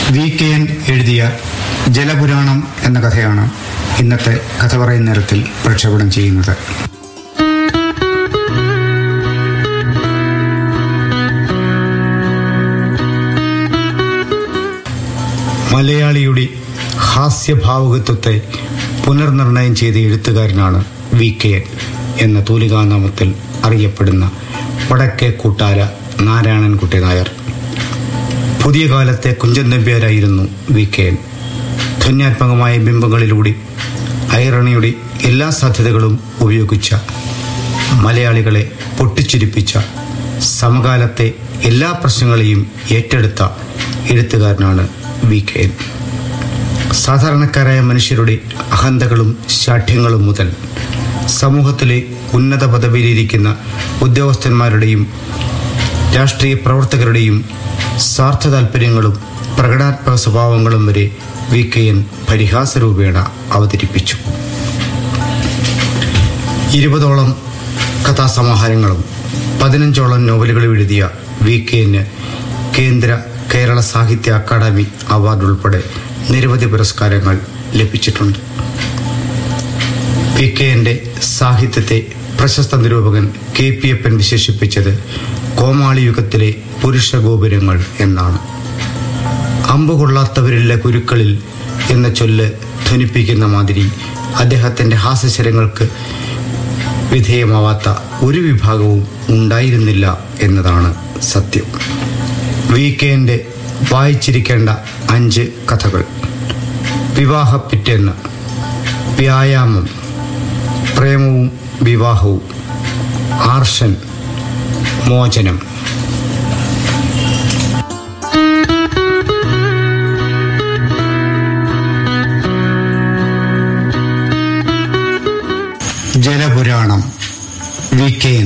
V K N എഴുതിയ ജലപുരാണം എന്ന കഥയാണ് ഇന്നത്തെ കഥ പറയുന്ന നേരത്തിൽ പ്രക്ഷേപണം ചെയ്യുന്നത് മലയാളിയുടെ ഹാസ്യഭാവുകത്വത്തെ പുനർനിർണയം ചെയ്ത എഴുത്തുകാരനാണ് വി കെ എൻ എന്ന തൂലികാനാമത്തിൽ അറിയപ്പെടുന്ന വടക്കേ കൂട്ടാര നാരായണൻകുട്ടി നായർ പുതിയ കാലത്തെ കുഞ്ചൻ നമ്പ്യാരായിരുന്നു വി കെ എൻ ധന്യാത്മകമായ ബിംബങ്ങളിലൂടെ ഐറണിയുടെ എല്ലാ സാധ്യതകളും ഉപയോഗിച്ച മലയാളികളെ പൊട്ടിച്ചിരിപ്പിച്ച സമകാലത്തെ എല്ലാ പ്രശ്നങ്ങളെയും ഏറ്റെടുത്ത എഴുത്തുകാരനാണ് വി കെ എൻ സാധാരണക്കാരായ മനുഷ്യരുടെ അഹന്തകളും ശാഠ്യങ്ങളും മുതൽ സമൂഹത്തിലെ ഉന്നത പദവിയിലിരിക്കുന്ന ഉദ്യോഗസ്ഥന്മാരുടെയും രാഷ്ട്രീയ പ്രവർത്തകരുടെയും സ്വാർത്ഥ താല്പര്യങ്ങളും പ്രകടനാത്മക സ്വഭാവങ്ങളും വരെ വി കെ എൻ പരിഹാസരൂപേണ അവതരിപ്പിച്ചു ഇരുപതോളം കഥാസമാഹാരങ്ങളും പതിനഞ്ചോളം നോവലുകളും എഴുതിയ വി കെ എന് കേന്ദ്ര കേരള സാഹിത്യ അക്കാദമി അവാർഡ് ഉൾപ്പെടെ നിരവധി പുരസ്കാരങ്ങൾ ലഭിച്ചിട്ടുണ്ട് പി കെ എൻ്റെ സാഹിത്യത്തെ പ്രശസ്ത നിരൂപകൻ കെ പി എപ്പൻ വിശേഷിപ്പിച്ചത് കോമാളി യുഗത്തിലെ പുരുഷ ഗോപുരങ്ങൾ എന്നാണ് അമ്പുകൊള്ളാത്തവരില്ല കുരുക്കളിൽ എന്ന ചൊല്ല് ധ്വനിപ്പിക്കുന്ന മാതിരി അദ്ദേഹത്തിൻ്റെ ഹാസ്യശരങ്ങൾക്ക് വിധേയമാവാത്ത ഒരു വിഭാഗവും ഉണ്ടായിരുന്നില്ല എന്നതാണ് സത്യം വീക്കെൻഡ് വായിച്ചിരിക്കേണ്ട അഞ്ച് കഥകൾ വിവാഹപ്പിറ്റെന്ന് വ്യായാമം പ്രേമവും വിവാഹവും ആർഷൻ മോചനം ജലപുരാണം വിക്കേൻ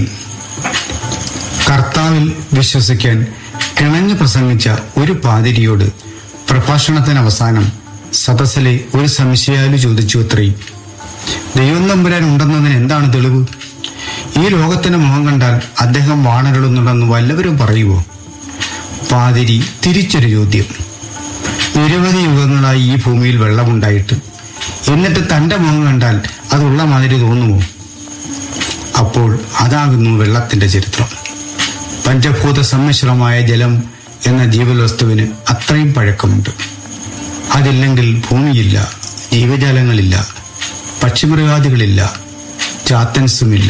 കർത്താവിൽ വിശ്വസിക്കാൻ കിണഞ്ഞു പ്രസംഗിച്ച ഒരു പാതിരിയോട് പ്രഭാഷണത്തിന് അവസാനം സദസ്സിലെ ഒരു സംശയാലു ചോദിച്ചു അത്രേ ദൈവം തമ്പുരാൻ ഉണ്ടെന്നതിന് എന്താണ് തെളിവ് ഈ ലോകത്തിന്റെ മുഖം കണ്ടാൽ അദ്ദേഹം വാണരുളുന്നുണ്ടെന്ന് വല്ലവരും പറയുമോ പാതിരി തിരിച്ചൊരു ചോദ്യം നിരവധി യുഗങ്ങളായി ഈ ഭൂമിയിൽ വെള്ളമുണ്ടായിട്ട് എന്നിട്ട് തന്റെ മുഖം കണ്ടാൽ അതുള്ള മാതിരി തോന്നുമോ അപ്പോൾ അതാകുന്നു വെള്ളത്തിന്റെ ചരിത്രം പഞ്ചഭൂത സമ്മിശ്രമായ ജലം എന്ന ജീവവസ്തുവിന് അത്രയും പഴക്കമുണ്ട് അതില്ലെങ്കിൽ ഭൂമിയില്ല ജീവജാലങ്ങളില്ല പക്ഷിമൃഗാദികളില്ല ചാത്തൻസുമില്ല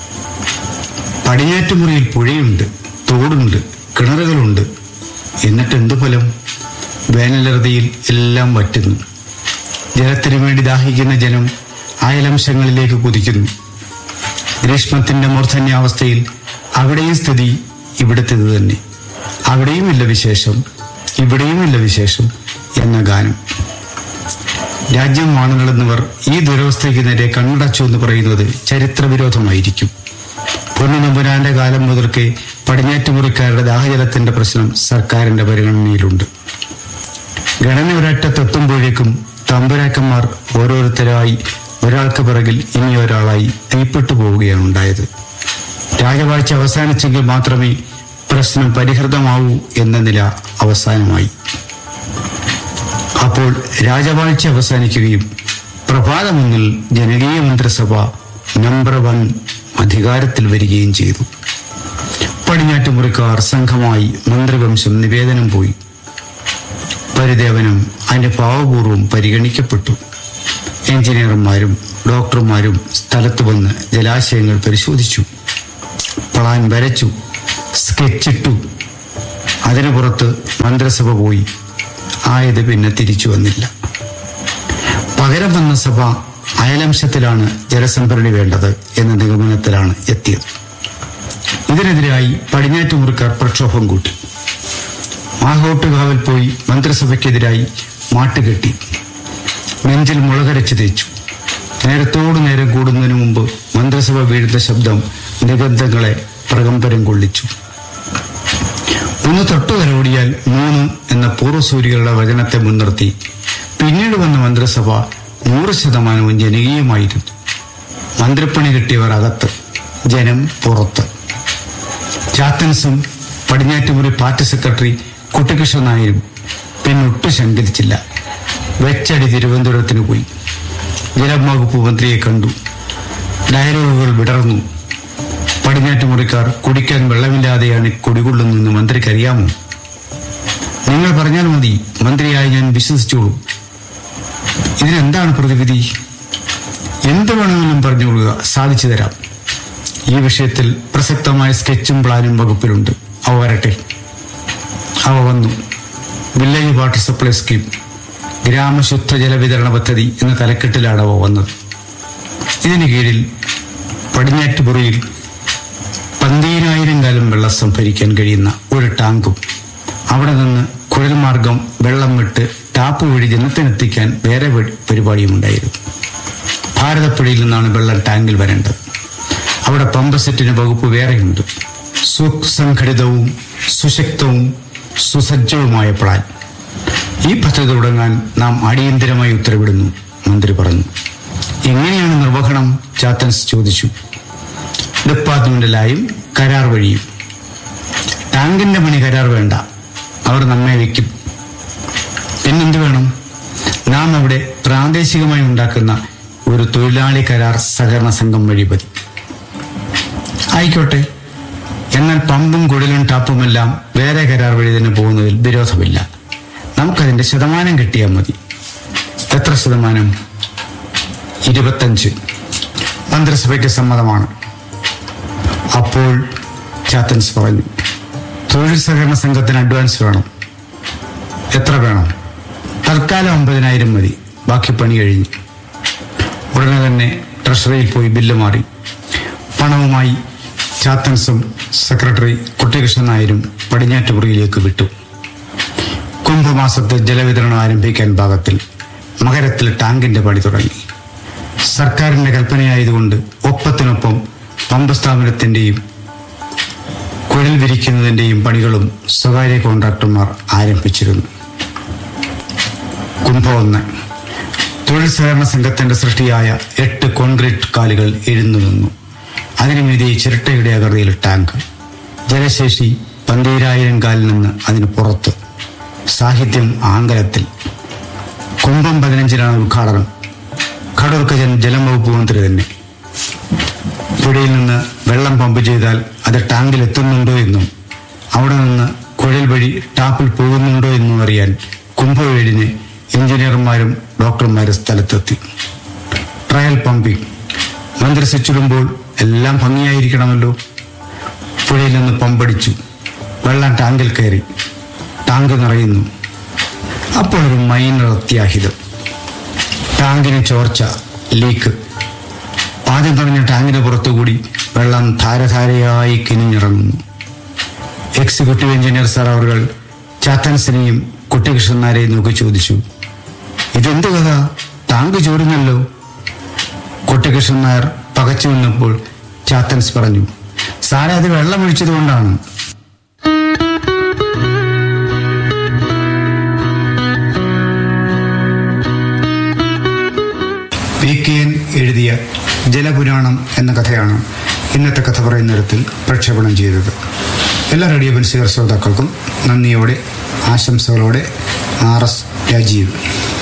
പടിഞ്ഞാറ്റുമുറിയിൽ പുഴയുണ്ട് തോടുണ്ട് കിണറുകളുണ്ട് എന്നിട്ട് എന്തു ഫലം വേനലറുതിയിൽ എല്ലാം വറ്റുന്നു ജലത്തിനു വേണ്ടി ദാഹിക്കുന്ന ജനം അയലംശങ്ങളിലേക്ക് കുതിക്കുന്നു ഗ്രീഷ്മത്തിന്റെ മൂർധന്യാവസ്ഥയിൽ അവിടെയും സ്ഥിതി ഇവിടുത്തേത് തന്നെ അവിടെയും ഇല്ല വിശേഷം ഇവിടെയും ഇല്ല വിശേഷം എന്ന ഗാനം രാജ്യം വാണുകളെന്നവർ ഈ ദുരവസ്ഥയ്ക്ക് നേരെ കണ്ണടച്ചു എന്ന് പറയുന്നത് ചരിത്രവിരോധമായിരിക്കും പൊന്നുനമ്പുരാന്റെ കാലം മുതൽക്കേ പടിഞ്ഞാറ്റുമുറിക്കാരുടെ ദാഹജലത്തിന്റെ പ്രശ്നം സർക്കാരിന്റെ പരിഗണനയിലുണ്ട് ഗണന ഒരറ്റത്തെത്തുമ്പോഴേക്കും തമ്പുരാക്കന്മാർ ഓരോരുത്തരായി ഒരാൾക്ക് പിറകിൽ ഇനി ഒരാളായി തീപ്പെട്ടു പോവുകയാണ് ഉണ്ടായത് രാജവാഴ്ച അവസാനിച്ചെങ്കിൽ മാത്രമേ പ്രശ്നം പരിഹൃതമാവൂ എന്ന നില അവസാനമായി അപ്പോൾ രാജവാഴ്ച അവസാനിക്കുകയും പ്രഭാതമൊന്നിൽ ജനകീയ മന്ത്രിസഭ നമ്പർ വൺ അധികാരത്തിൽ വരികയും ചെയ്തു പടിഞ്ഞാറ്റുമുറിക്കാർ സംഘമായി മന്ത്രിവംശം നിവേദനം പോയി പരിദേവനം അതിന്റെ ഭാവപൂർവം പരിഗണിക്കപ്പെട്ടു എഞ്ചിനീയർമാരും ഡോക്ടർമാരും സ്ഥലത്ത് വന്ന് ജലാശയങ്ങൾ പരിശോധിച്ചു പ്ലാൻ വരച്ചു സ്കെച്ചിട്ടു അതിനു പുറത്ത് മന്ത്രിസഭ പോയി ആയത് പിന്നെ തിരിച്ചു വന്നില്ല പകരം വന്ന സഭ അയലംശത്തിലാണ് ജലസംഭരണി വേണ്ടത് എന്ന നിഗമനത്തിലാണ് എത്തിയത് ഇതിനെതിരായി പടിഞ്ഞാറ്റുമുറിക്കാർ പ്രക്ഷോഭം കൂട്ടി മാഹോട്ടുകാവിൽ പോയി മന്ത്രിസഭയ്ക്കെതിരായി മാട്ടുകെട്ടി നെഞ്ചിൽ മുളകരച്ച് തേച്ചു നേരത്തോടു നേരം കൂടുന്നതിന് മുമ്പ് മന്ത്രിസഭ വീഴുന്ന ശബ്ദം നിബന്ധങ്ങളെ പ്രകമ്പനം കൊള്ളിച്ചു ഒന്ന് തൊട്ടു കരോടിയാൽ മൂന്ന് എന്ന പൂർവ്വസൂരികളുടെ വചനത്തെ മുൻനിർത്തി പിന്നീട് വന്ന മന്ത്രിസഭ നൂറ് ശതമാനവും ജനകീയമായിരുന്നു മന്ത്രിപ്പണി കിട്ടിയവർ അകത്ത് ജനം പുറത്ത് ചാത്തൻസും പടിഞ്ഞാറ്റുമുറി പാർട്ടി സെക്രട്ടറി കുട്ടികൃഷ്ണൻ നായരും പിന്നൊട്ടും ശങ്കരിച്ചില്ല വെച്ചടി തിരുവനന്തപുരത്തിന് പോയി ജലം വകുപ്പ് മന്ത്രിയെ കണ്ടു ഡയലോഗുകൾ വിടർന്നു പടിഞ്ഞാറ്റുമുറിക്കാർ കുടിക്കാൻ വെള്ളമില്ലാതെയാണ് കുടികൊള്ളുന്നതെന്ന് മന്ത്രിക്കറിയാമോ നിങ്ങൾ പറഞ്ഞാൽ മതി മന്ത്രിയായി ഞാൻ വിശ്വസിച്ചോളൂ ഇതിനെന്താണ് പ്രതിവിധി എന്ത് വേണമെങ്കിലും പറഞ്ഞുകൊള്ളുക സാധിച്ചു തരാം ഈ വിഷയത്തിൽ പ്രസക്തമായ സ്കെച്ചും പ്ലാനും വകുപ്പിലുണ്ട് അവ വരട്ടെ അവ വന്നു വില്ലേജ് വാട്ടർ സപ്ലൈ സ്കീം ഗ്രാമശുദ്ധ ജലവിതരണ പദ്ധതി എന്ന തലക്കെട്ടിലാണ് അവ വന്നത് ഇതിന് കീഴിൽ പടിഞ്ഞാറ്റുപുറയിൽ പന്തീരായിരം കാലം വെള്ളം സംഭരിക്കാൻ കഴിയുന്ന ഒരു ടാങ്കും അവിടെ നിന്ന് കുഴൽ മാർഗം വെള്ളം വിട്ട് ടാപ്പ് വഴി ജനത്തിനെത്തിക്കാൻ വേറെ പരി- പരിപാടിയുമുണ്ടായിരുന്നു ഭാരതപ്പുഴയിൽ നിന്നാണ് വെള്ളം ടാങ്കിൽ വരേണ്ടത് അവിടെ പമ്പ് സെറ്റിന് വകുപ്പ് വേറെയുണ്ട് സുസംഘടിതവും സുശക്തവും സുസജ്ജവുമായ പ്ലാൻ ഈ പദ്ധതി തുടങ്ങാൻ നാം അടിയന്തരമായി ഉത്തരവിടുന്നു മന്ത്രി പറഞ്ഞു എങ്ങനെയാണ് നിർവഹണം ചാത്തൻസ് ചോദിച്ചു ഡിപ്പാർട്ട്മെന്റിലായും കരാർ വഴിയും ടാങ്കിന്റെ പണി കരാർ വേണ്ട അവർ നമ്മെ വയ്ക്കും പിന്നെന്ത് വേണം നാം അവിടെ പ്രാദേശികമായി ഉണ്ടാക്കുന്ന ഒരു തൊഴിലാളി കരാർ സഹകരണ സംഘം വഴി മതി ആയിക്കോട്ടെ എന്നാൽ പമ്പും കുഴലും ടാപ്പുമെല്ലാം വേറെ കരാർ വഴി തന്നെ പോകുന്നതിൽ വിരോധമില്ല നമുക്കതിന്റെ ശതമാനം കിട്ടിയാൽ മതി എത്ര ശതമാനം ഇരുപത്തഞ്ച് മന്ത്രിസഭയ്ക്ക് സമ്മതമാണ് അപ്പോൾ ചാത്തൻസ് പറഞ്ഞു തൊഴിൽ സഹകരണ സംഘത്തിന് അഡ്വാൻസ് വേണം എത്ര വേണം തൽക്കാലം അമ്പതിനായിരം മതി ബാക്കി പണി കഴിഞ്ഞു ഉടനെ തന്നെ ട്രഷറിയിൽ പോയി ബില്ല് മാറി പണവുമായി ചാത്തൻസും സെക്രട്ടറി കുട്ടികൃഷ്ണൻ നായരും പടിഞ്ഞാറ്റുപുറയിലേക്ക് വിട്ടു കുംഭമാസത്തെ ജലവിതരണം ആരംഭിക്കാൻ ഭാഗത്തിൽ മകരത്തിൽ ടാങ്കിന്റെ പണി തുടങ്ങി സർക്കാരിന്റെ കൽപ്പനയായതുകൊണ്ട് ഒപ്പത്തിനൊപ്പം പമ്പ് സ്ഥാപനത്തിന്റെയും കുഴൽ വിരിക്കുന്നതിന്റെയും പണികളും സ്വകാര്യ കോൺട്രാക്ടർമാർ ആരംഭിച്ചിരുന്നു കുംഭം ഒന്ന് തൊഴിൽ സഹകരണ സംഘത്തിന്റെ സൃഷ്ടിയായ എട്ട് കോൺക്രീറ്റ് കാലുകൾ എഴുന്നു നിന്നു അതിനു മീതെ ചിരട്ടയുടെ ആകൃതിയിൽ ടാങ്ക് ജലശേഷി പന്തീരായിരം കാലിൽ നിന്ന് അതിന് പുറത്ത് സാഹിത്യം ആംഗലത്തിൽ കുംഭം പതിനഞ്ചിനാണ് ഉദ്ഘാടനം ഖഡൂർക്കജൻ ജലം വകുപ്പ് മന്ത്രി തന്നെ പുഴയിൽ നിന്ന് വെള്ളം പമ്പ് ചെയ്താൽ അത് ടാങ്കിൽ എത്തുന്നുണ്ടോ എന്നും അവിടെ നിന്ന് കുഴൽ വഴി ടാപ്പിൽ പോകുന്നുണ്ടോ എന്നും അറിയാൻ കുംഭവേഴിന് എഞ്ചിനീയർമാരും ഡോക്ടർമാരും സ്ഥലത്തെത്തി ട്രയൽ പമ്പിംഗ് മന്ത്രി സ്വിച്ചിടുമ്പോൾ എല്ലാം ഭംഗിയായിരിക്കണമല്ലോ പുഴയിൽ നിന്ന് പമ്പടിച്ചു വെള്ളം ടാങ്കിൽ കയറി ടാങ്ക് നിറയുന്നു അപ്പോൾ ഒരു മൈനർ അത്യാഹിതം ടാങ്കിന് ചോർച്ച ലീക്ക് ആദ്യം പറഞ്ഞ ടാങ്കിന് പുറത്തുകൂടി വെള്ളം ധാരധാരയായി കിനിഞ്ഞിറങ്ങുന്നു എക്സിക്യൂട്ടീവ് എഞ്ചിനീയർ സാർ അവർ ചാത്തൻസിനെയും കുട്ടികൃഷ്ണനാരെയും നോക്കി ചോദിച്ചു ഇതെന്ത് കഥ ടാങ്ക് ചോരുന്നല്ലോ കുട്ടികൃഷ്ണൻ നായർ പകച്ചു നിന്നപ്പോൾ ചാത്തൻസ് പറഞ്ഞു സാറെ അത് വെള്ളം ഒഴിച്ചതുകൊണ്ടാണ് വി കെ എൻ എഴുതിയ ജലപുരാണം എന്ന കഥയാണ് ഇന്നത്തെ കഥ പറയുന്നിടത്തിൽ പ്രക്ഷേപണം ചെയ്തത് എല്ലാ റേഡിയോ ബൻസികർ ശ്രോതാക്കൾക്കും നന്ദിയോടെ ആശംസകളോടെ ആർ എസ് രാജീവ്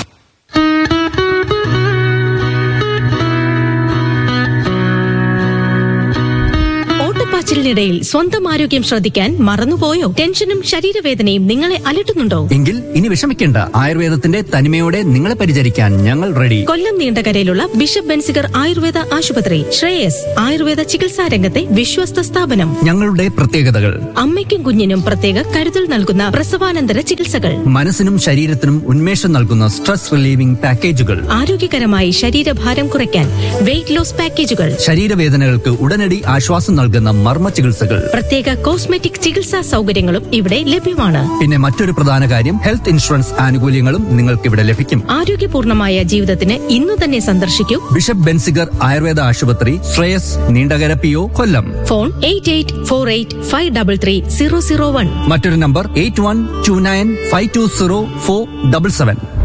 ഓട്ടപ്പാച്ചിലിനിടയിൽ സ്വന്തം ആരോഗ്യം ശ്രദ്ധിക്കാൻ മറന്നുപോയോ ടെൻഷനും ശരീരവേദനയും നിങ്ങളെ അലട്ടുന്നുണ്ടോ എങ്കിൽ ഇനി വിഷമിക്കേണ്ട ആയുർവേദത്തിന്റെ തനിമയോടെ നിങ്ങളെ പരിചരിക്കാൻ ഞങ്ങൾ റെഡി കൊല്ലം നീണ്ടകരയിലുള്ള ബിഷപ്പ് ബെൻസിഗർ ആയുർവേദ ആശുപത്രി ശ്രേയസ് ആയുർവേദ ചികിത്സാ രംഗത്തെ വിശ്വസ്ത സ്ഥാപനം ഞങ്ങളുടെ പ്രത്യേകതകൾ അമ്മയ്ക്കും കുഞ്ഞിനും പ്രത്യേക കരുതൽ നൽകുന്ന പ്രസവാനന്തര ചികിത്സകൾ മനസ്സിനും ശരീരത്തിനും ഉന്മേഷം നൽകുന്ന സ്ട്രെസ് റിലീവിംഗ് പാക്കേജുകൾ ആരോഗ്യകരമായി ശരീരഭാരം കുറയ്ക്കാൻ വെയിറ്റ് ലോസ് പാക്കേജുകൾ ശരീരവേദനകൾക്ക് ഉടനടി ആശ്വാസം നൽകുന്ന മർമ്മ ചികിത്സകൾ പ്രത്യേക കോസ്മെറ്റിക് ചികിത്സാ സൗകര്യങ്ങളും ഇവിടെ ലഭ്യമാണ് പിന്നെ മറ്റൊരു പ്രധാന കാര്യം ഹെൽത്ത് ഇൻഷുറൻസ് ആനുകൂല്യങ്ങളും നിങ്ങൾക്ക് ഇവിടെ ലഭിക്കും ആരോഗ്യപൂർണമായ ജീവിതത്തിന് ഇന്നു തന്നെ സന്ദർശിക്കൂ ബിഷപ്പ് ബെൻസിഗർ ആയുർവേദ ആശുപത്രി Shreyas Neendakara P O Kollam phone eight eight four eight five double three zero zero one മറ്റൊരു number eight one two nine five two zero four double seven